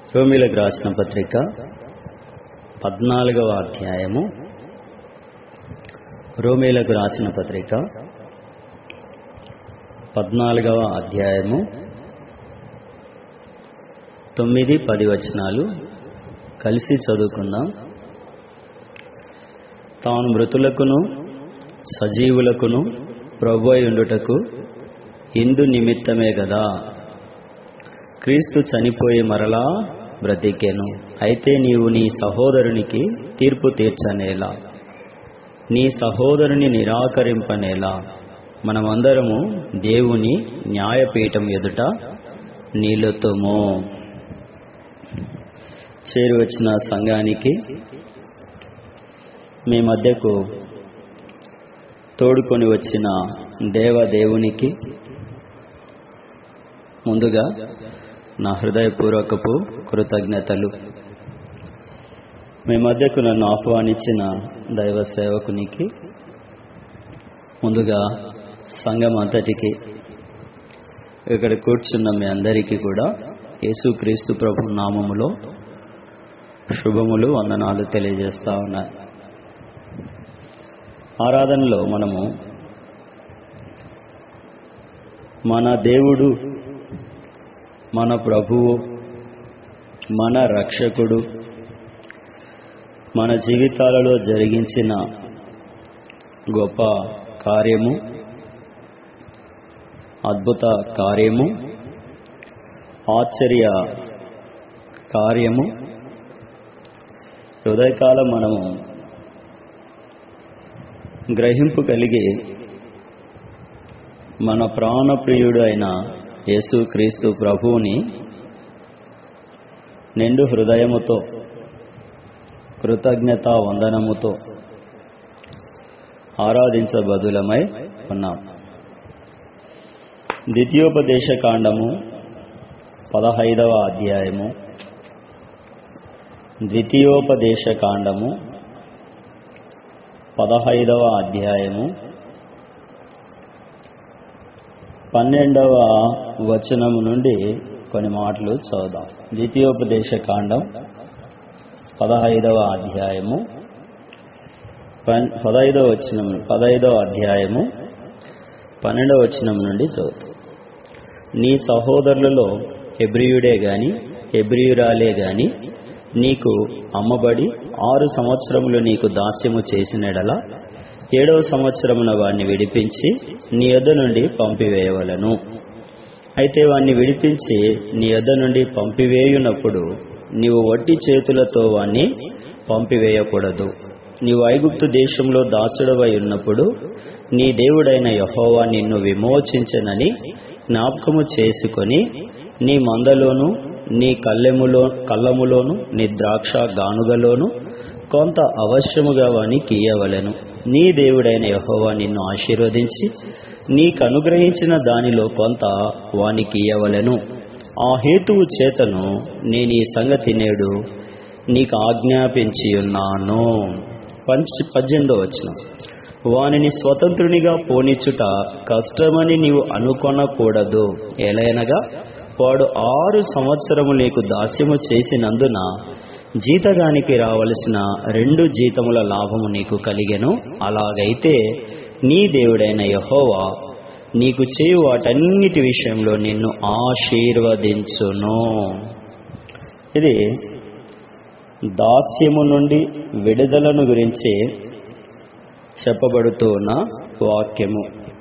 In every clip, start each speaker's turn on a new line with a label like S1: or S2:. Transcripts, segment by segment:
S1: రోమిలకు రాసిన పత్రిక పద్నాలుగవ అధ్యాయము రోమిలకు రాసిన పత్రిక పద్నాలుగవ అధ్యాయము తొమ్మిది పది వచనాలు కలిసి చదువుకుందాం తాను మృతులకును సజీవులకును ప్రభు ఉండుటకు ఇందు నిమిత్తమే కదా క్రీస్తు చనిపోయి మరలా బ్రతికెను అయితే నీవు నీ సహోదరునికి తీర్పు తీర్చనేలా నీ సహోదరుని నిరాకరింపనేలా మనమందరము దేవుని న్యాయపీఠం ఎదుట నిలుతుము చేరి వచ్చిన సంఘానికి మీ మధ్యకు తోడుకొని వచ్చిన దేవదేవునికి ముందుగా నా హృదయపూర్వకపు కృతజ్ఞతలు మీ మధ్యకు నన్ను ఆహ్వానించిన దైవ సేవకునికి ముందుగా సంఘం అంతటికి ఇక్కడ కూర్చున్న మీ అందరికీ కూడా యేసుక్రీస్తు ప్రభు నామములో శుభములు వందనాలు తెలియజేస్తా ఉన్నాయి ఆరాధనలో మనము మన దేవుడు మన ప్రభువు మన రక్షకుడు మన జీవితాలలో జరిగించిన గొప్ప కార్యము అద్భుత కార్యము ఆశ్చర్య కార్యము హృదయకాలం మనము గ్రహింపు కలిగి మన ప్రాణప్రియుడు అయిన యేసుక్రీస్తు ప్రభువుని నిండు హృదయముతో కృతజ్ఞత వందనముతో ఆరాధించబదులమై ఉన్నాం ద్వితీయోపదేశ కాండము పదహైదవ అధ్యాయము ద్వితీయోపదేశ కాండము పదహైదవ అధ్యాయము పన్నెండవ వచనము నుండి కొన్ని మాటలు చదువుదాం ద్వితీయోపదేశ కాండం పదహైదవ అధ్యాయము పదహైదవ వచనం పదహైదవ అధ్యాయము పన్నెండవ వచనం నుండి చదువుతాం నీ సహోదరులలో హెబ్రియుడే గాని హెబ్రియురాలే గాని నీకు అమ్మబడి ఆరు సంవత్సరములు నీకు దాస్యము చేసినడలా ఏడవ సంవత్సరమున వాణ్ణి విడిపించి నీ యొద్ద నుండి పంపివేయవలను అయితే వాణ్ణి విడిపించి నీ యొద్ద నుండి పంపివేయునప్పుడు నీవు వట్టి చేతులతో వాణ్ణి పంపివేయకూడదు నీవు ఐగుప్తు దేశంలో దాసుడవై ఉన్నప్పుడు నీ దేవుడైన యహోవా నిన్ను విమోచించనని జ్ఞాపకము చేసుకొని నీ మందలోను నీ కళ్ళెములో కళ్ళములోను నీ ద్రాక్ష గానుగలోను కొంత అవశ్యముగా వానికి ఇయ్యవలెను నీ దేవుడైన యహోవా నిన్ను ఆశీర్వదించి నీకు అనుగ్రహించిన దానిలో కొంత వానికి ఇయ్యవలెను ఆ హేతువు చేతను నేను ఈ సంగతి నేడు నీకు ఆజ్ఞాపించి ఉన్నాను పంచ పద్దెనిమిదో వచ్చిన వానిని స్వతంత్రునిగా పోనిచ్చుట కష్టమని నీవు అనుకొనకూడదు ఎలయనగా వాడు ఆరు సంవత్సరము నీకు దాస్యము చేసినందున జీతగానికి రావలసిన రెండు జీతముల లాభము నీకు కలిగెను అలాగైతే నీ దేవుడైన యహోవా నీకు చేయు వాటన్నిటి విషయంలో నిన్ను ఆశీర్వదించును ఇది దాస్యము నుండి విడుదలను గురించి చెప్పబడుతూ ఉన్న వాక్యము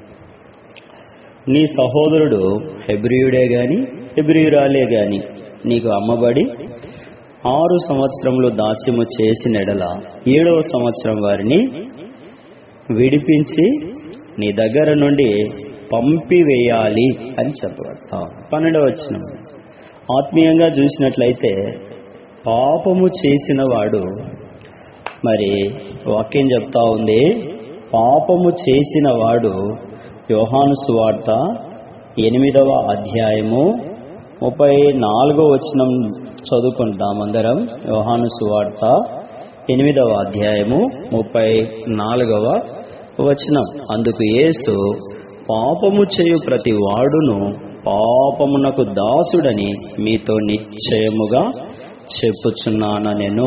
S1: నీ సహోదరుడు హెబ్రియుడే గాని హెబ్రియురాలే గాని నీకు అమ్మబడి ఆరు సంవత్సరములు దాస్యము చేసినెడల ఏడవ సంవత్సరం వారిని విడిపించి నీ దగ్గర నుండి పంపివేయాలి అని చెప్పబడతా పన్నెండవ వచ్చిన ఆత్మీయంగా చూసినట్లయితే పాపము చేసిన వాడు మరి వాక్యం చెప్తా ఉంది పాపము చేసిన వాడు యోహాను సువార్త ఎనిమిదవ అధ్యాయము ముప్పై నాలుగో వచనం చదువుకుంటాం అందరం యోహాను సువార్త ఎనిమిదవ అధ్యాయము ముప్పై నాలుగవ వచనం అందుకు యేసు పాపము చేయు ప్రతి వాడును పాపమునకు దాసుడని మీతో నిశ్చయముగా చెప్పుచున్నాను నేను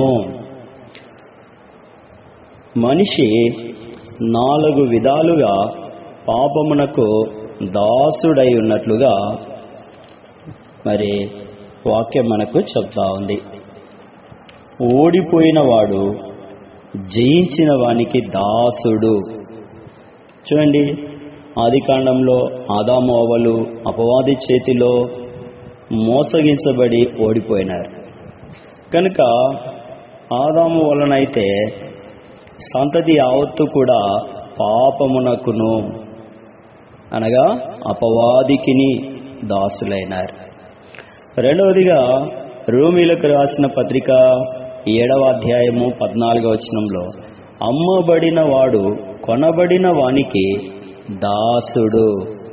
S1: మనిషి నాలుగు విధాలుగా పాపమునకు దాసుడై ఉన్నట్లుగా మరి వాక్యం మనకు చెప్తా ఉంది ఓడిపోయిన వాడు జయించిన వానికి దాసుడు చూడండి ఆది కాండంలో ఆదాము అవ్వలు అపవాది చేతిలో మోసగించబడి ఓడిపోయినారు కనుక ఆదాము వలనైతే సంతతి యావత్తు కూడా పాపమునకును అనగా అపవాదికిని దాసులైనారు రెండవదిగా రూమీలకు రాసిన పత్రిక ఏడవ అధ్యాయము పద్నాలుగవ వచనంలో అమ్మబడిన వాడు కొనబడిన వానికి దాసుడు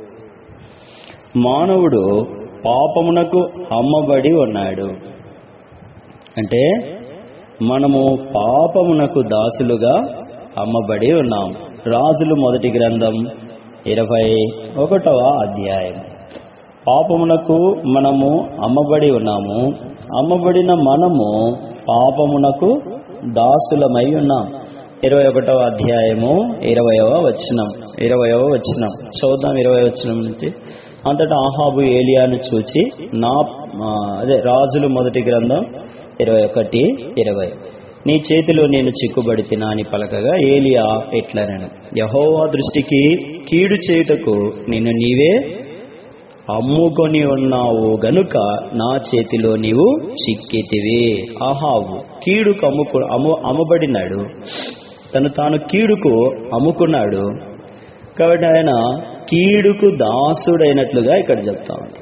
S1: మానవుడు పాపమునకు అమ్మబడి ఉన్నాడు అంటే మనము పాపమునకు దాసులుగా అమ్మబడి ఉన్నాం రాజులు మొదటి గ్రంథం ఇరవై ఒకటవ అధ్యాయం పాపమునకు మనము అమ్మబడి ఉన్నాము అమ్మబడిన మనము పాపమునకు దాసులమై ఉన్నాం ఇరవై ఒకటవ అధ్యాయము ఇరవయవ వచనం ఇరవయవ వచనం చూద్దాం ఇరవై వచనం నుంచి అంతటా ఆహాబు ఏలియాను చూచి నా ఆ, అదే రాజులు మొదటి గ్రంథం ఇరవై ఒకటి ఇరవై నీ చేతిలో నేను చిక్కుబడి తినా అని పలకగా ఏలియా ఎట్లనను యహోవా దృష్టికి కీడు చేయుటకు నిన్ను నీవే అమ్ముకొని ఉన్నావు గనుక నా చేతిలో నీవు చిక్కితివి ఆహావు కీడుకు అమ్ముకు అమ్ము అమ్మబడినాడు తను తాను కీడుకు అమ్ముకున్నాడు కాబట్టి ఆయన కీడుకు దాసుడైనట్లుగా ఇక్కడ చెప్తా ఉంది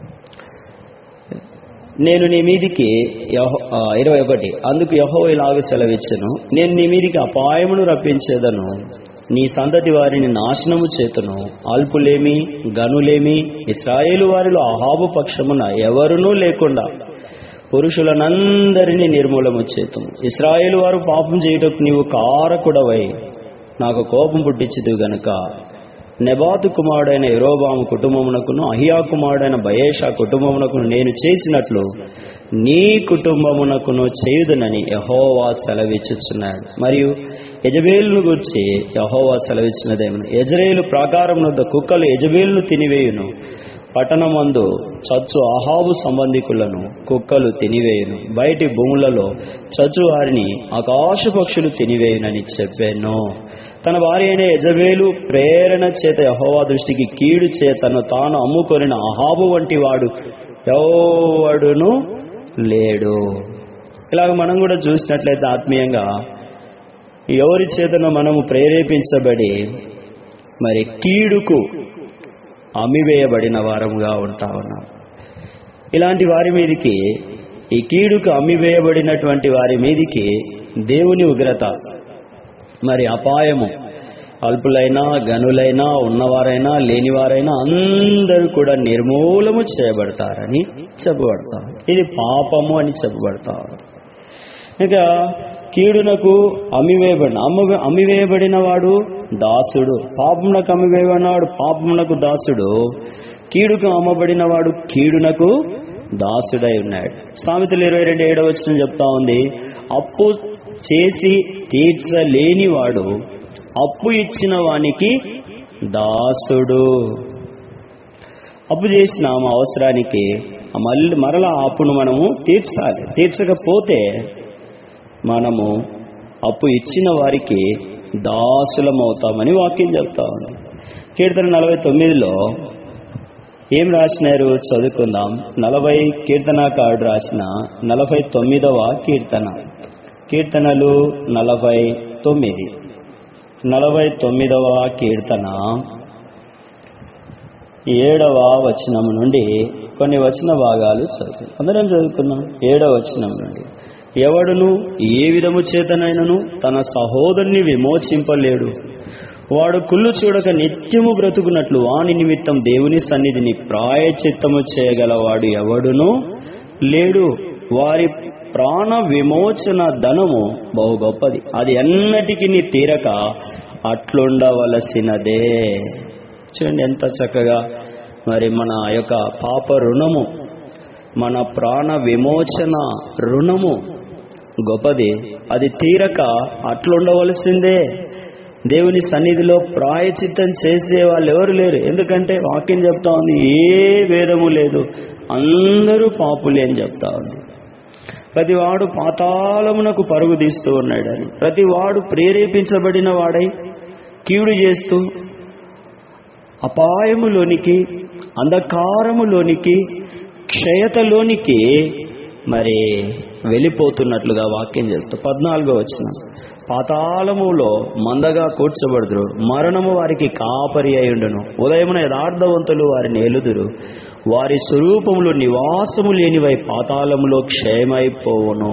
S1: నేను నీ మీదికి యహో ఆ, ఇరవై ఒకటి అందుకు యహో ఇలాగ సెలవిచ్చును నేను నీ మీదికి అపాయమును రప్పించేదను నీ సంతతి వారిని నాశనము చేతును అల్పులేమి గనులేమి ఇస్రాయేలు వారిలో అహాబు పక్షమున ఎవరునూ లేకుండా పురుషులనందరినీ నిర్మూలము చేతును ఇస్రాయేలు వారు పాపం చేయుటకు నీవు కారకుడవై నాకు కోపం పుట్టించదు గనుక నెబాతు కుమారుడైన ఎరోబాము కుటుంబమునకును అహియా కుమారుడైన బయేషా కుటుంబమునకును నేను చేసినట్లు నీ కుటుంబమునకును చేయుదునని యహోవా సెలవిచ్చుచున్నాడు మరియు యజబేలును గురించి యహోవా సెలవిచ్చినదేమని యజరేలు ప్రాకారం వద్ద కుక్కలు యజబేలును తినివేయును పట్టణమందు చచ్చు అహాబు సంబంధికులను కుక్కలు తినివేయును బయటి భూములలో చచ్చు వారిని ఆకాశ పక్షులు తినివేయునని చెప్పాను తన భార్య అయిన యజబేలు ప్రేరణ చేత యహోవా దృష్టికి కీడు చేతను తాను అమ్ముకొనిన అహాబు వంటి వాడు ఎవడును లేడు ఇలాగ మనం కూడా చూసినట్లయితే ఆత్మీయంగా ఎవరి చేతను మనము ప్రేరేపించబడి మరి కీడుకు అమ్మివేయబడిన వారముగా ఉంటా ఉన్నాం ఇలాంటి వారి మీదికి ఈ కీడుకు అమ్మివేయబడినటువంటి వారి మీదికి దేవుని ఉగ్రత మరి అపాయము అల్పులైనా గనులైనా ఉన్నవారైనా లేనివారైనా అందరూ కూడా నిర్మూలము చేయబడతారని చెప్పబడతారు ఇది పాపము అని చెప్పబడతారు ఇక కీడునకు అమ్మివేయబడిన అమ్మ అమ్మివేయబడిన వాడు దాసుడు పాపమునకు అమ్మివేయబడినవాడు పాపమునకు దాసుడు కీడుకు అమ్మబడిన వాడు కీడునకు దాసుడై ఉన్నాడు సామెతలు ఇరవై రెండు ఏడవ వచ్చిన చెప్తా ఉంది అప్పు చేసి తీర్చలేని వాడు అప్పు ఇచ్చిన వానికి దాసుడు అప్పు చేసిన మా అవసరానికి ఆ మళ్ళీ మరలా ఆ అప్పును మనము తీర్చాలి తీర్చకపోతే మనము అప్పు ఇచ్చిన వారికి దాసులమవుతామని వాక్యం చెప్తా ఉంది కీర్తన నలభై తొమ్మిదిలో ఏం రాసినారు చదువుకుందాం నలభై కీర్తనాకారుడు రాసిన నలభై తొమ్మిదవ కీర్తన కీర్తనలు నలభై తొమ్మిది నలభై తొమ్మిదవ కీర్తన ఏడవ వచనం నుండి కొన్ని వచన భాగాలు చదువు అందరం చదువుకున్నాం ఏడవ వచనం నుండి ఎవడును ఏ విధము చేతనైనను తన సహోదరుని విమోచింపలేడు వాడు కుళ్ళు చూడక నిత్యము బ్రతుకున్నట్లు వాని నిమిత్తం దేవుని సన్నిధిని ప్రాయచిత్తము చేయగలవాడు ఎవడును లేడు వారి ప్రాణ విమోచన ధనము బహు గొప్పది అది ఎన్నటికి తీరక అట్లుండవలసినదే చూడండి ఎంత చక్కగా మరి మన యొక్క పాప రుణము మన ప్రాణ విమోచన రుణము గొప్పది అది తీరక అట్లుండవలసిందే దేవుని సన్నిధిలో ప్రాయచిత్తం చేసే వాళ్ళు ఎవరు లేరు ఎందుకంటే వాక్యం చెప్తా ఉంది ఏ వేదము లేదు అందరూ పాపులే అని చెప్తా ఉంది ప్రతివాడు పాతాళమునకు పరుగు తీస్తూ ఉన్నాడని ప్రతివాడు ప్రేరేపించబడిన వాడై కీడు చేస్తూ అపాయములోనికి అంధకారములోనికి క్షయతలోనికి మరి వెళ్ళిపోతున్నట్లుగా వాక్యం చెప్తూ పద్నాలుగో వచ్చిన పాతాళములో మందగా కూర్చబడుదురు మరణము వారికి కాపరి అయ్యుండును ఉదయమున యథార్థవంతులు వారిని ఎలుదురు వారి స్వరూపములు నివాసము లేనివై పాతాళములో క్షయమైపోవును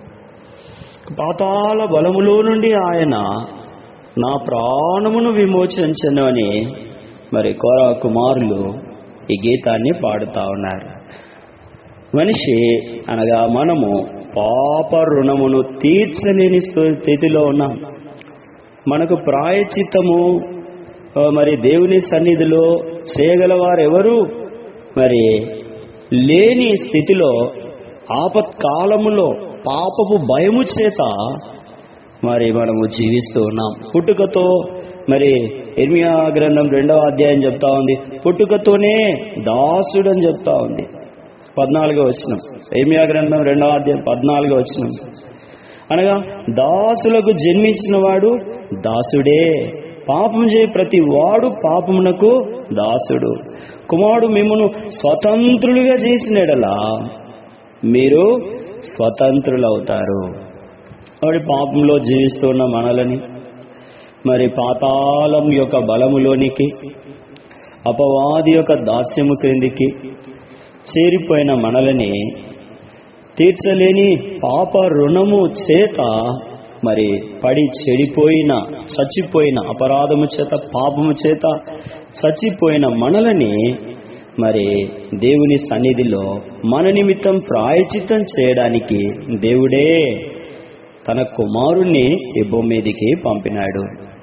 S1: పాతాళ బలములో నుండి ఆయన నా ప్రాణమును విమోచించను అని మరి కోర కుమారులు ఈ గీతాన్ని పాడుతా ఉన్నారు మనిషి అనగా మనము పాప రుణమును తీర్చలేని స్థితిలో ఉన్నాం మనకు ప్రాయచిత్తము ఆ, మరి దేవుని సన్నిధిలో చేయగలవారు ఎవరు మరి లేని స్థితిలో ఆపత్కాలములో పాపపు భయము చేత మరి మనము జీవిస్తూ ఉన్నాం పుట్టుకతో మరి ఇర్మియా గ్రంథం రెండవ అధ్యాయం చెప్తా ఉంది పుట్టుకతోనే దాసుడు అని చెప్తా ఉంది పద్నాలుగో వచ్చిన ఇర్మియా గ్రంథం రెండవ అధ్యాయం పద్నాలుగో వచ్చిన అనగా దాసులకు జన్మించిన వాడు దాసుడే పాపం చేయి ప్రతి వాడు పాపమునకు దాసుడు కుమారుడు మిమ్మను స్వతంత్రులుగా చేసినడలా మీరు స్వతంత్రులవుతారు వాడి పాపంలో జీవిస్తున్న మనలని మరి పాతాళం యొక్క బలములోనికి అపవాది యొక్క దాస్యము క్రిందికి చేరిపోయిన మనలని తీర్చలేని పాప రుణము చేత మరి పడి చెడిపోయిన చచ్చిపోయిన అపరాధము చేత పాపము చేత చచ్చిపోయిన మనలని మరి దేవుని సన్నిధిలో మన నిమిత్తం ప్రాయచిత్తం చేయడానికి దేవుడే తన కుమారుణ్ణి ఈ భూమి మీదికి పంపినాడు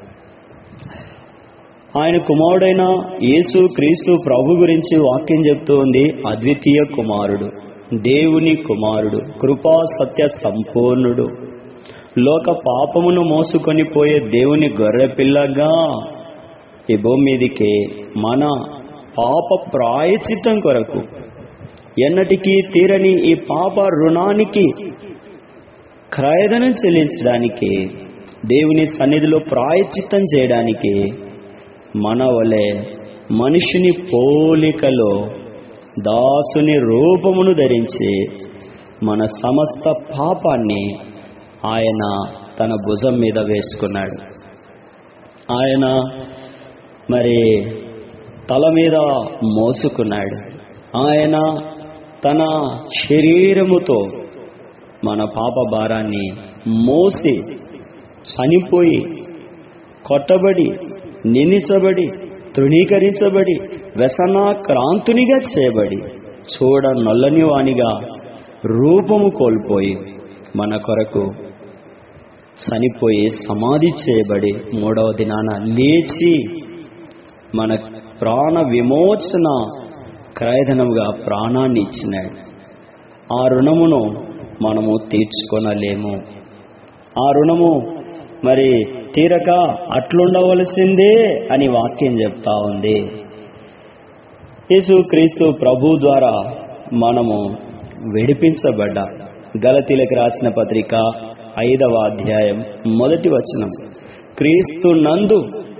S1: ఆయన కుమారుడైన యేసు క్రీస్తు ప్రభు గురించి వాక్యం చెప్తూ ఉంది అద్వితీయ కుమారుడు దేవుని కుమారుడు కృపా సత్య సంపూర్ణుడు లోక పాపమును మోసుకొని పోయే దేవుని గొర్రెపిల్లగా ఈ భూమి మీదికి మన పాప ప్రాయచిత్తం కొరకు ఎన్నటికీ తీరని ఈ పాప రుణానికి క్రయధనం చెల్లించడానికి దేవుని సన్నిధిలో ప్రాయచిత్తం చేయడానికి మన వలె మనిషిని పోలికలో దాసుని రూపమును ధరించి మన సమస్త పాపాన్ని ఆయన తన భుజం మీద వేసుకున్నాడు ఆయన మరి తల మీద మోసుకున్నాడు ఆయన తన శరీరముతో మన పాప భారాన్ని మోసి చనిపోయి కొట్టబడి నిందించబడి తృణీకరించబడి వ్యసనాక్రాంతునిగా చేయబడి చూడ నొల్లని వానిగా రూపము కోల్పోయి మన కొరకు చనిపోయి సమాధి చేయబడి మూడవ దినాన లేచి మన ప్రాణ విమోచన క్రయధనముగా ప్రాణాన్ని ఇచ్చినాడు ఆ రుణమును మనము తీర్చుకొనలేము ఆ రుణము మరి తీరక అట్లుండవలసిందే అని వాక్యం చెప్తా ఉంది యేసు క్రీస్తు ప్రభు ద్వారా మనము విడిపించబడ్డ గలతీలకు రాసిన పత్రిక ఐదవ అధ్యాయం మొదటి వచనం క్రీస్తు నందు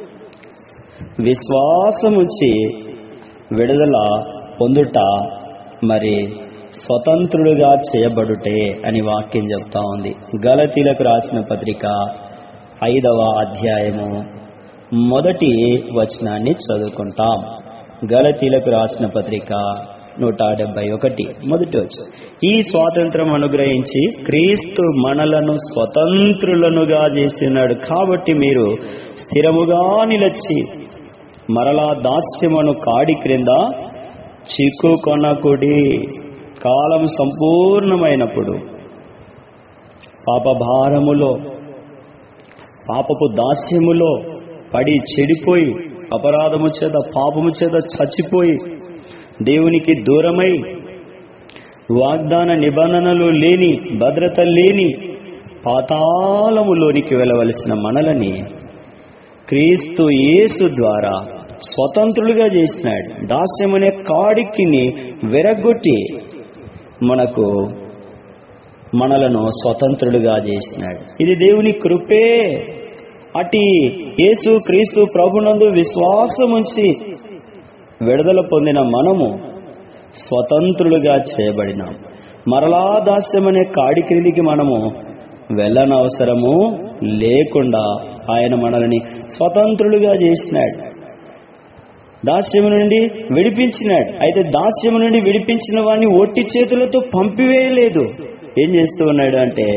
S1: విశ్వాసముంచి విడుదల పొందుట మరి స్వతంత్రుడుగా చేయబడుటే అని వాక్యం చెప్తా ఉంది గలతీలకు రాసిన పత్రిక ఐదవ అధ్యాయము మొదటి వచనాన్ని చదువుకుంటాం గలతీలకు రాసిన పత్రిక నూట డెబ్బై ఒకటి మొదటి వచనం ఈ స్వాతంత్రం అనుగ్రహించి క్రీస్తు మనలను స్వతంత్రులనుగా చేసినాడు కాబట్టి మీరు స్థిరముగా నిలచి మరలా దాస్యమును కాడి క్రింద చిక్కుకొనకుడి కాలం సంపూర్ణమైనప్పుడు పాపభారములో పాపపు దాస్యములో పడి చెడిపోయి అపరాధము చేత పాపము చేత చచ్చిపోయి దేవునికి దూరమై వాగ్దాన నిబంధనలు లేని భద్రత లేని పాతాళములోనికి వెళ్ళవలసిన మనలని క్రీస్తు యేసు ద్వారా స్వతంత్రులుగా చేసినాడు దాస్యమనే కాడికిని వెరగొట్టి మనకు మనలను స్వతంత్రులుగా చేసినాడు ఇది దేవుని కృపే అటి యేసు క్రీస్తు ప్రభునందు విశ్వాసం ఉంచి విడుదల పొందిన మనము స్వతంత్రులుగా చేయబడినాం మరలా దాస్యమనే కాడి క్రిందికి మనము వెళ్ళనవసరము లేకుండా ఆయన మనల్ని స్వతంత్రులుగా చేసినాడు దాస్యము నుండి విడిపించినాడు అయితే దాస్యము నుండి విడిపించిన వాడిని ఒట్టి చేతులతో పంపివేయలేదు ఏం చేస్తూ ఉన్నాడు అంటే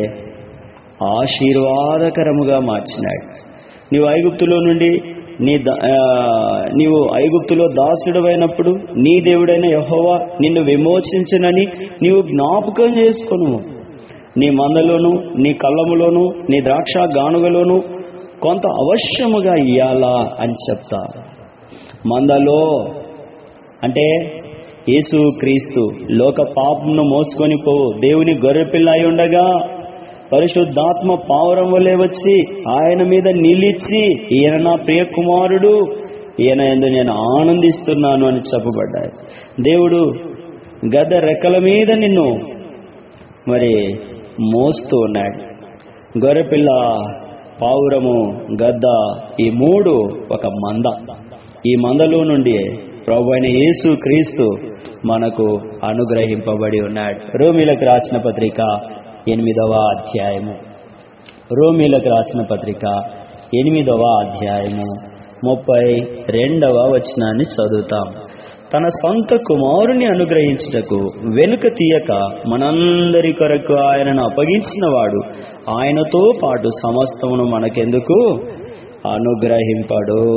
S1: ఆశీర్వాదకరముగా మార్చినాడు నీవు ఐగుప్తులో నుండి నీ ద- ఆ, నీవు ఐగుప్తులో దాసుడమైనప్పుడు నీ దేవుడైన యెహోవా నిన్ను విమోచించనని నీవు జ్ఞాపకం చేసుకొను నీ మందలోను నీ కళ్ళములోను నీ ద్రాక్ష గానుగలోను కొంత అవశ్యముగా ఇయ్యాలా అని చెప్తారు మందలో అంటే యేసు క్రీస్తు లోక పాపమును మోసుకొని పోవు దేవుని గొర్రెపిల్ల అయి ఉండగా పరిశుద్ధాత్మ పావురం వలె వచ్చి ఆయన మీద నిలిచి ఈయన నా ప్రియ కుమారుడు ఈయన ఎందు నేను ఆనందిస్తున్నాను అని చెప్పబడ్డాయి దేవుడు గద రెక్కల మీద నిన్ను మరి మోస్తూ ఉన్నాడు గొర్రెపిల్ల పావురము గద్ద ఈ మూడు ఒక మంద ఈ మందలో నుండి ప్రభు అయిన యేసు క్రీస్తు మనకు అనుగ్రహింపబడి ఉన్నాడు రోమిలకు రాసిన పత్రిక ఎనిమిదవ అధ్యాయము రోమిలకు రాసిన పత్రిక ఎనిమిదవ అధ్యాయము ముప్పై రెండవ వచనాన్ని చదువుతాం తన సొంత కుమారుని అనుగ్రహించుటకు వెనుక తీయక మనందరి కొరకు ఆయనను అప్పగించిన వాడు ఆయనతో పాటు సమస్తమును మనకెందుకు అనుగ్రహింపడు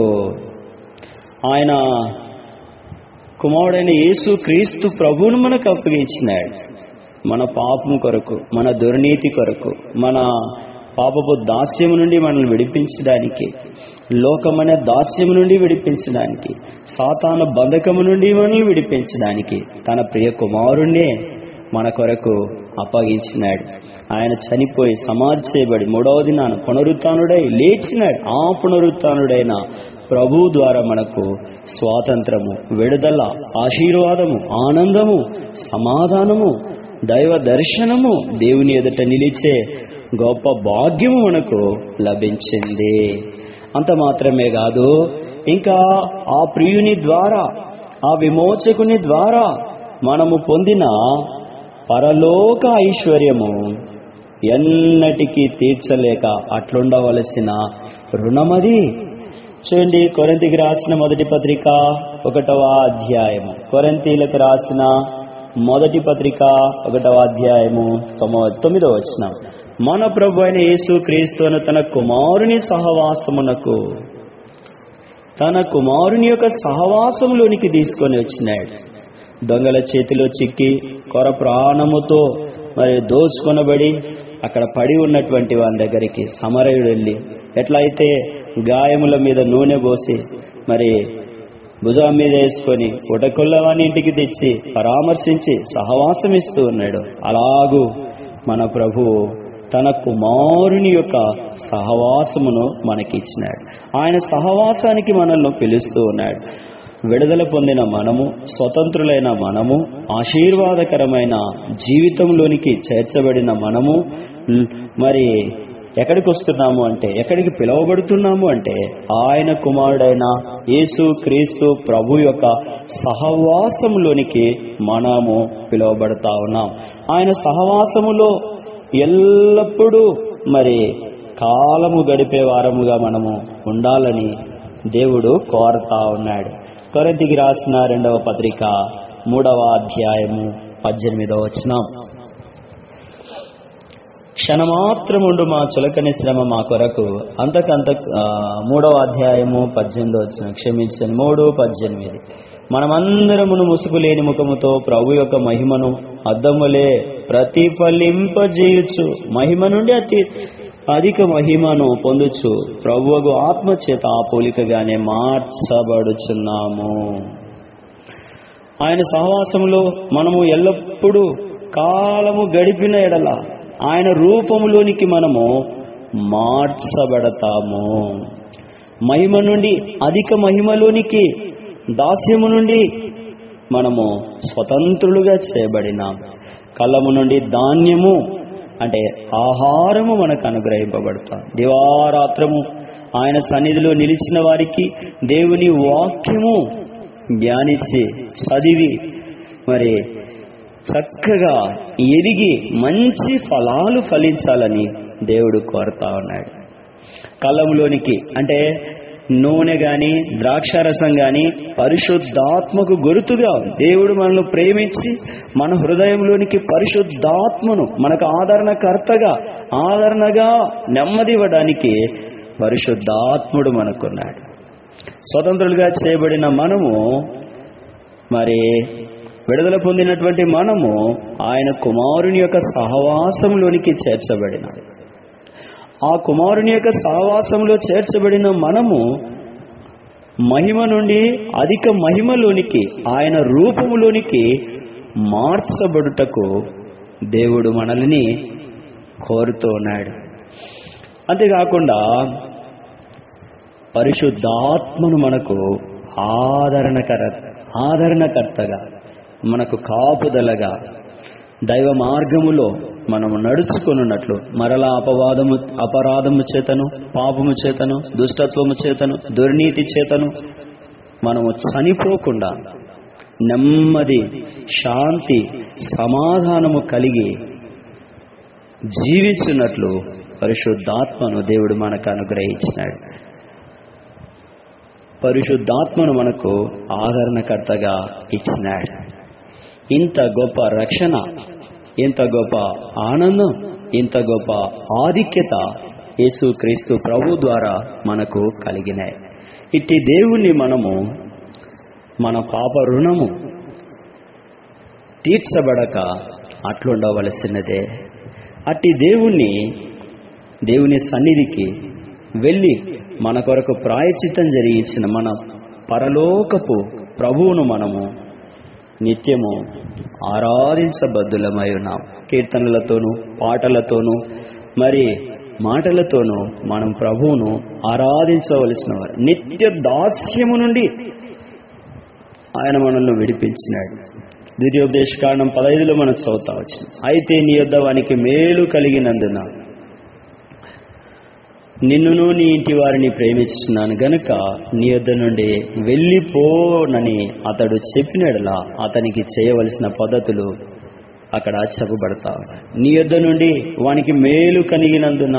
S1: ఆయన కుమారుడైన యేసు క్రీస్తు ప్రభువును మనకు అప్పగించినాడు మన పాపం కొరకు మన దుర్నీతి కొరకు మన పాపపు దాస్యము నుండి మనల్ని విడిపించడానికి లోకమనే దాస్యము నుండి విడిపించడానికి సాతాన బంధకము నుండి మనల్ని విడిపించడానికి తన ప్రియ కుమారుణ్ణే మన కొరకు అప్పగించినాడు ఆయన చనిపోయి సమాధి చేయబడి మూడవ దినాన పునరుత్నుడై లేచినాడు ఆ పునరుత్నుడైన ప్రభు ద్వారా మనకు స్వాతంత్రము విడుదల ఆశీర్వాదము ఆనందము సమాధానము దైవ దర్శనము దేవుని ఎదుట నిలిచే గొప్ప భాగ్యము మనకు లభించింది అంత మాత్రమే కాదు ఇంకా ఆ ప్రియుని ద్వారా ఆ విమోచకుని ద్వారా మనము పొందిన పరలోక ఐశ్వర్యము ఎన్నటికీ తీర్చలేక అట్లుండవలసిన రుణమది చూడండి కొరంతికి రాసిన మొదటి పత్రిక ఒకటవ అధ్యాయము కొరంతీలకు రాసిన మొదటి పత్రిక ఒకటవ అధ్యాయము తొమ్మిది తొమ్మిదవ వచ్చిన మన ప్రభు అయిన యేసు క్రీస్తును తన కుమారుని సహవాసమునకు తన కుమారుని యొక్క సహవాసంలోనికి తీసుకొని వచ్చినాడు దొంగల చేతిలో చిక్కి కొర ప్రాణముతో మరి దోచుకొనబడి అక్కడ పడి ఉన్నటువంటి వాని దగ్గరికి సమరయుడు వెళ్ళి ఎట్లయితే గాయముల మీద నూనె పోసి మరి భుజం మీద వేసుకొని ఉటకొల్లవాని ఇంటికి తెచ్చి పరామర్శించి సహవాసం ఇస్తూ ఉన్నాడు అలాగూ మన ప్రభువు తన కుమారుని యొక్క సహవాసమును మనకిచ్చినాడు ఆయన సహవాసానికి మనల్ని పిలుస్తూ ఉన్నాడు విడుదల పొందిన మనము స్వతంత్రులైన మనము ఆశీర్వాదకరమైన జీవితంలోనికి చేర్చబడిన మనము ల్- మరి ఎక్కడికి వస్తున్నాము అంటే ఎక్కడికి పిలువబడుతున్నాము అంటే ఆయన కుమారుడైన యేసు క్రీస్తు ప్రభు యొక్క సహవాసములోనికి మనము పిలువబడతా ఉన్నాం ఆయన సహవాసములో ఎల్లప్పుడూ మరి కాలము గడిపే వారముగా మనము ఉండాలని దేవుడు కోరుతా ఉన్నాడు కొరింథీకి రాసిన రెండవ పత్రిక మూడవ అధ్యాయము పద్దెనిమిదవ వచనం క్షణమాత్రముండు మా చులకని శ్రమ మా కొరకు అంతకంత ఆ, మూడవ అధ్యాయము పద్దెనిమిది వచ్చిన క్షమించండి మూడు పద్దెనిమిది మనమందరమును ముసుగు లేని ముఖముతో ప్రభు యొక్క మహిమను అద్దములే ప్రతిఫలింపజేయచ్చు మహిమ నుండి అతి అధిక మహిమను పొందుచు ప్రభువకు ఆత్మ చేత ఆ పోలికగానే మార్చబడుచున్నాము ఆయన సహవాసంలో మనము ఎల్లప్పుడూ కాలము గడిపిన ఎడల ఆయన రూపములోనికి మనము మార్చబడతాము మహిమ నుండి అధిక మహిమలోనికి దాస్యము నుండి మనము స్వతంత్రులుగా చేయబడినాం కళ్ళము నుండి ధాన్యము అంటే ఆహారము మనకు అనుగ్రహింపబడతాం దివారాత్రము ఆయన సన్నిధిలో నిలిచిన వారికి దేవుని వాక్యము ధ్యానించి చదివి మరి చక్కగా ఎదిగి మంచి ఫలాలు ఫలించాలని దేవుడు కోరుతా ఉన్నాడు కళ్ళంలోనికి అంటే నూనె గాని ద్రాక్షారసం గాని పరిశుద్ధాత్మకు గుర్తుగా దేవుడు మనల్ని ప్రేమించి మన హృదయంలోనికి పరిశుద్ధాత్మను మనకు ఆదరణకర్తగా ఆదరణగా నెమ్మది ఇవ్వడానికి పరిశుద్ధాత్ముడు మనకున్నాడు స్వతంత్రులుగా చేయబడిన మనము మరి విడుదల పొందినటువంటి మనము ఆయన కుమారుని యొక్క సహవాసంలోనికి చేర్చబడినాడు ఆ కుమారుని యొక్క సహవాసంలో చేర్చబడిన మనము మహిమ నుండి అధిక మహిమలోనికి ఆయన రూపములోనికి మార్చబడుటకు దేవుడు మనల్ని కోరుతూ ఉన్నాడు అంతేకాకుండా పరిశుద్ధాత్మను మనకు ఆదరణకర ఆదరణకర్తగా మనకు కాపుదలగా దైవ మార్గములో మనము నడుచుకున్నట్లు మరలా అపవాదము అపరాధము చేతను పాపము చేతను దుష్టత్వము చేతను దుర్నీతి చేతను మనము చనిపోకుండా నెమ్మది శాంతి సమాధానము కలిగి జీవించున్నట్లు పరిశుద్ధాత్మను దేవుడు మనకు అనుగ్రహించినాడు పరిశుద్ధాత్మను మనకు ఆదరణకర్తగా ఇచ్చినాడు ఇంత గొప్ప రక్షణ ఇంత గొప్ప ఆనందం ఇంత గొప్ప ఆధిక్యత యేసు క్రీస్తు ప్రభు ద్వారా మనకు కలిగినాయి ఇట్టి దేవుణ్ణి మనము మన పాప రుణము తీర్చబడక అట్లుండవలసినదే అట్టి దేవుణ్ణి దేవుని సన్నిధికి వెళ్ళి మన కొరకు ప్రాయచిత్తం జరిగించిన మన పరలోకపు ప్రభువును మనము నిత్యము ఆరాధించబద్దులమై ఉన్నాం కీర్తనలతోనూ పాటలతోనూ మరి మాటలతోనూ మనం ప్రభువును ఆరాధించవలసిన వారు నిత్య దాస్యము నుండి ఆయన మనల్ని విడిపించినాడు ద్వితీయోపదేశ కారణం పదహైదులో మనం చదువుతా వచ్చింది అయితే నీ యొద్ద వానికి మేలు కలిగినందున నిన్నును నీ ఇంటి వారిని ప్రేమిస్తున్నాను గనుక నీ యొద్ద నుండి వెళ్ళిపోనని అతడు చెప్పినడలా అతనికి చేయవలసిన పద్ధతులు అక్కడ చెప్పబడతా ఉన్నాయి. నీ యొద్ద నుండి వానికి మేలు కలిగినందున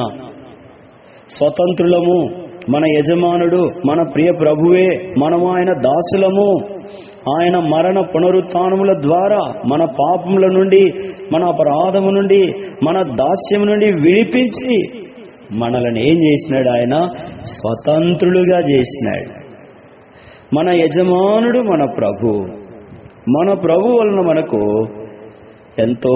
S1: స్వతంత్రులము మన యజమానుడు మన ప్రియ ప్రభువే మనము ఆయన దాసులము ఆయన మరణ పునరుత్నముల ద్వారా మన పాపముల నుండి మన అపరాధము నుండి మన దాస్యము నుండి విడిపించి మనల్ని ఏం చేసినాడు ఆయన స్వతంత్రులుగా చేసినాడు మన యజమానుడు మన ప్రభు మన ప్రభు వలన మనకు ఎంతో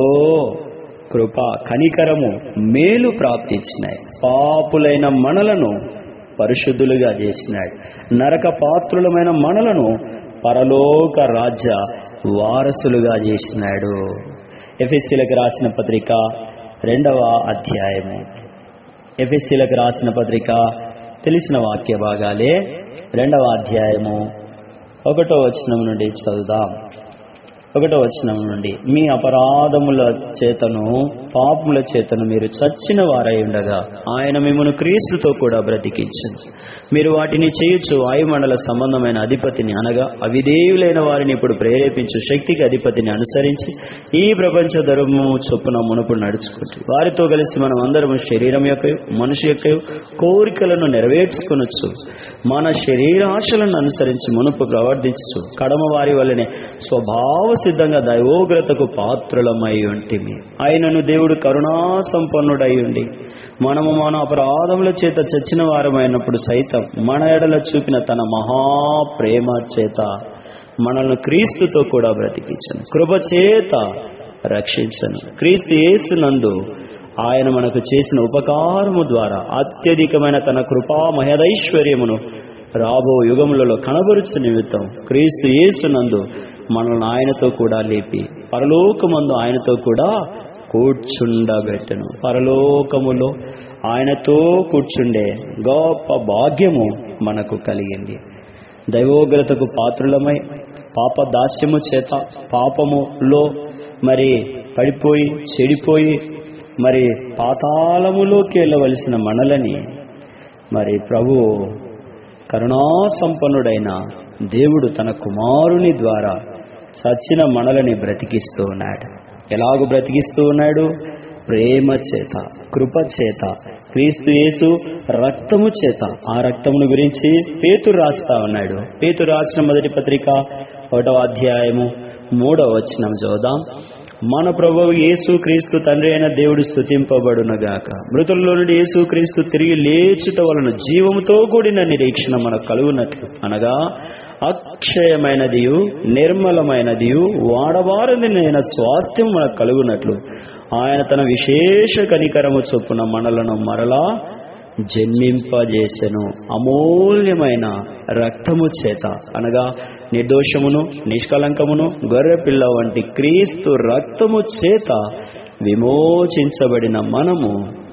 S1: కృప కనికరము మేలు ప్రాప్తించినాయి పాపులైన మనలను పరిశుద్ధులుగా చేసినాడు నరక పాత్రులమైన మనలను పరలోక రాజ్య వారసులుగా చేసినాడు ఎఫ్ఎస్సీలకు రాసిన పత్రిక రెండవ అధ్యాయము ఎఫ్ఎస్సీలకు రాసిన పత్రిక తెలిసిన వాక్య భాగాలే రెండవ అధ్యాయము ఒకటో వచనం నుండి చదువుదాం ఒకటో వచనం నుండి మీ అపరాధముల చేతను పాపముల చేతను మీరు చచ్చిన వారై ఉండగా ఆయన మిమ్మల్ని క్రీస్తుతో కూడా బ్రతికించను మీరు వాటిని చేయొచ్చు వాయుమండల సంబంధమైన అధిపతిని అనగా అవిధేయులైన వారిని ఇప్పుడు ప్రేరేపించు శక్తికి అధిపతిని అనుసరించి ఈ ప్రపంచ ధర్మము చొప్పున మునుపు నడుచుకుంటు వారితో కలిసి మనం అందరం శరీరం యొక్క మనిషి యొక్క కోరికలను నెరవేర్చుకొనొచ్చు మన శరీరాశలను అనుసరించి మునుపు ప్రవర్తించు కడమ వారి వల్లనే స్వభావ సిద్ధంగా దైవోగ్రతకు పాత్రులమై ఉంటిమి ఆయనను దేవుడు కరుణా సంపన్నుడై ఉండి మనము మన అపరాధముల చేత చచ్చిన వారమైనప్పుడు సైతం మన ఎడల చూపిన తన మహాప్రేమ చేత మనల్ని క్రీస్తుతో కూడా బ్రతికించను కృప చేత రక్షించను క్రీస్తు యేసునందు ఆయన మనకు చేసిన ఉపకారము ద్వారా అత్యధికమైన తన కృపా మహదైశ్వర్యమును రాబో యుగములలో కనబరుచు నిమిత్తం క్రీస్తు యేసునందు మనల్ని ఆయనతో కూడా లేపి పరలోకమందు ఆయనతో కూడా కూర్చుండబెట్టెను పరలోకములో ఆయనతో కూర్చుండే గొప్ప భాగ్యము మనకు కలిగింది దైవోగ్రతకు పాత్రులమై పాప దాస్యము చేత పాపములో మరి పడిపోయి చెడిపోయి మరి పాతాళములోకి వెళ్ళవలసిన మనలని మరి ప్రభు కరుణాసంపన్నుడైన దేవుడు తన కుమారుని ద్వారా చచ్చిన మనలని బ్రతికిస్తూ ఉన్నాడు ఎలాగూ బ్రతికిస్తూ ఉన్నాడు ప్రేమ చేత కృప చేత క్రీస్తు యేసు రక్తము చేత ఆ రక్తమును గురించి పేతురు రాస్తా ఉన్నాడు పేతురు రాసిన మొదటి పత్రిక ఒకటవ అధ్యాయము మూడవ వచనం చూద్దాం మన ప్రభువు యేసు క్రీస్తు తండ్రి అయిన దేవుడు స్థుతింపబడునగాక మృతుల్లో నుండి యేసు క్రీస్తు తిరిగి లేచుట వలన జీవముతో కూడిన నిరీక్షణ మనకు కలుగునట్లు అనగా అక్షయమైనదియు నిర్మలమైనదియు వాడబారదినైన స్వాస్థ్యం మనకు కలుగునట్లు ఆయన తన విశేష కనికరము చొప్పున మనలను మరలా జన్మింపజేసెను అమూల్యమైన రక్తము చేత అనగా నిర్దోషమును నిష్కలంకమును గొర్రెపిల్ల వంటి క్రీస్తు రక్తము చేత విమోచించబడిన మనము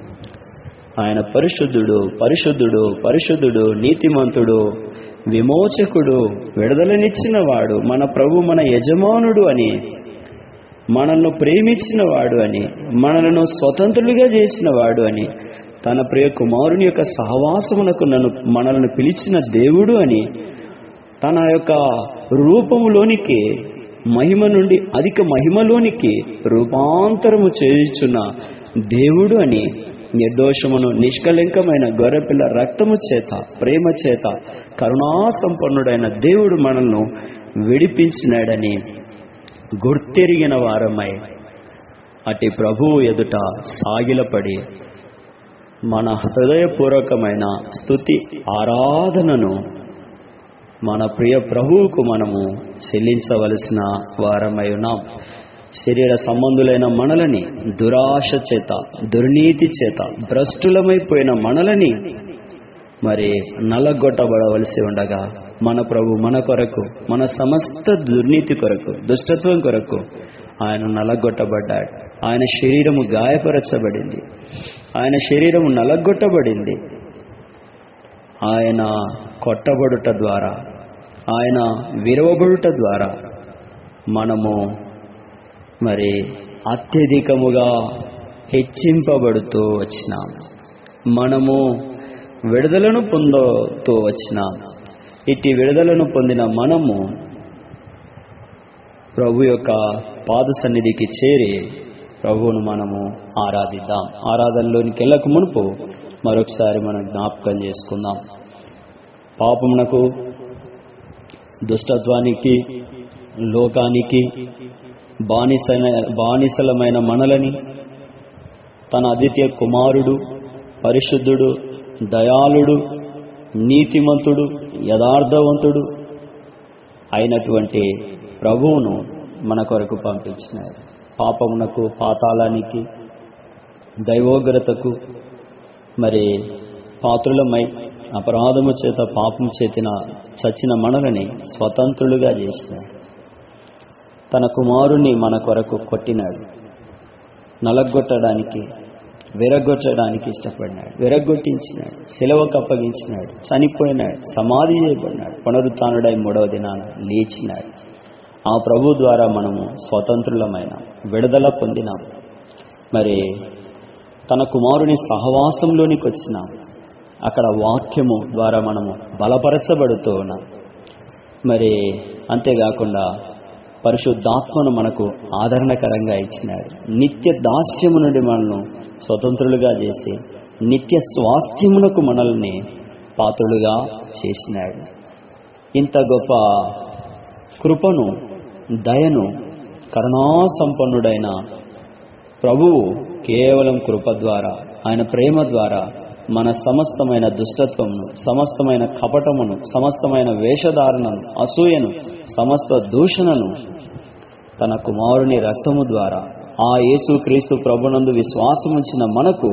S1: ఆయన పరిశుద్ధుడు పరిశుద్ధుడు పరిశుద్ధుడు నీతిమంతుడు విమోచకుడు విడుదలనిచ్చిన వాడు మన ప్రభు మన యజమానుడు అని మనల్ని ప్రేమించిన వాడు అని మనలను స్వతంత్రులుగా చేసిన వాడు అని తన ప్రియ కుమారుని యొక్క సహవాసమునకు నన్ను మనల్ని పిలిచిన దేవుడు అని తన యొక్క రూపములోనికి మహిమ నుండి అధిక మహిమలోనికి రూపాంతరము చేయుచున్న దేవుడు అని నిర్దోషమును నిష్కలంకమైన గొర్రెపిల్ల రక్తము చేత ప్రేమ చేత కరుణాసంపన్నుడైన దేవుడు మనల్ని విడిపించినాడని గుర్తెరిగిన వారమై అటు ప్రభువు ఎదుట సాగిలపడి మన హృదయపూర్వకమైన స్థుతి ఆరాధనను మన ప్రియ ప్రభువుకు మనము చెల్లించవలసిన వారమై ఉన్నాం శరీర సంబంధులైన మనలని దురాశ చేత దుర్నీతి చేత భ్రష్టులమైపోయిన మనలని మరి నలగొట్టబడవలసి ఉండగా మన ప్రభు మన కొరకు మన సమస్త దుర్నీతి కొరకు దుష్టత్వం కొరకు ఆయన నలగొట్టబడ్డాడు ఆయన శరీరము గాయపరచబడింది ఆయన శరీరము నలగొట్టబడింది ఆయన కొట్టబడుట ద్వారా ఆయన విరవబడుట ద్వారా మనము మరి అత్యధికముగా హెచ్చింపబడుతూ వచ్చినాం మనము విడుదలను పొందుతూ వచ్చినాం ఇట్టి విడుదలను పొందిన మనము ప్రభు యొక్క పాద సన్నిధికి చేరి ప్రభువును మనము ఆరాధిద్దాం ఆరాధనలోనికి వెళ్ళక మునుపు మరొకసారి మనం జ్ఞాపకం చేసుకుందాం పాపమునకు దుష్టత్వానికి లోకానికి బానిస బానిసలమైన మనలని తన అద్వితీయ కుమారుడు పరిశుద్ధుడు దయాళుడు నీతిమంతుడు యథార్థవంతుడు అయినటువంటి ప్రభువును మన కొరకు పంపించినాడు పాపమునకు పాతాళానికి దైవోగ్రతకు మరి పాత్రులమై అపరాధము చేత పాపం చేతిన చచ్చిన మనలని స్వతంత్రులుగా చేసినాడు తన కుమారుని మన కొరకు కొట్టినాడు నలగొట్టడానికి విరగొట్టడానికి ఇష్టపడినాడు విరగొట్టించినాడు సెలవుకు అప్పగించినాడు చనిపోయినాడు సమాధి చేయబడినాడు పునరుత్డై మూడవ దినాన లేచినాడు ఆ ప్రభు ద్వారా మనము స్వతంత్రులమైన విడుదల పొందినాం మరి తన కుమారుని సహవాసంలోనికి వచ్చినాం అక్కడ వాక్యము ద్వారా మనము బలపరచబడుతూ ఉన్నాం మరి అంతేకాకుండా పరిశుద్ధాత్మను మనకు ఆదరణకరంగా ఇచ్చినాడు నిత్య దాస్యము నుండి మనల్ని స్వతంత్రులుగా చేసి నిత్య స్వాస్థ్యమునకు మనల్ని పాత్రులుగా చేసినాడు ఇంత గొప్ప కృపను దయను కరుణాసంపన్నుడైన ప్రభువు కేవలం కృప ద్వారా ఆయన ప్రేమ ద్వారా మన సమస్తమైన దుష్టత్వమును సమస్తమైన కపటమును సమస్తమైన వేషధారణను అసూయను సమస్త దూషణను తన కుమారుని రక్తము ద్వారా ఆ యేసుక్రీస్తు ప్రభునందు విశ్వాసముంచిన మనకు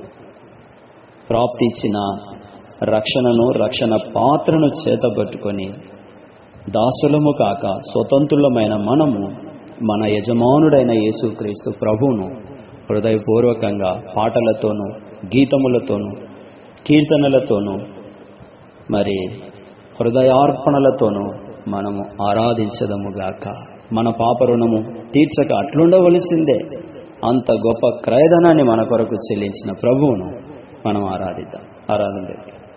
S1: ప్రాప్తించిన రక్షణను రక్షణ పాత్రను చేతబట్టుకొని దాసులము కాక స్వతంత్రులమైన మనము మన యజమానుడైన యేసుక్రీస్తు ప్రభువును హృదయపూర్వకంగా పాటలతోనూ గీతములతోనూ కీర్తనలతోనూ మరి హృదయార్పణలతోనూ మనము ఆరాధించదముగాక మన పాపరుణము తీర్చక అట్లుండవలసిందే అంత గొప్ప క్రయధనాన్ని మన కొరకు చెల్లించిన ప్రభువును మనం ఆరాధిద్దాం ఆరాధన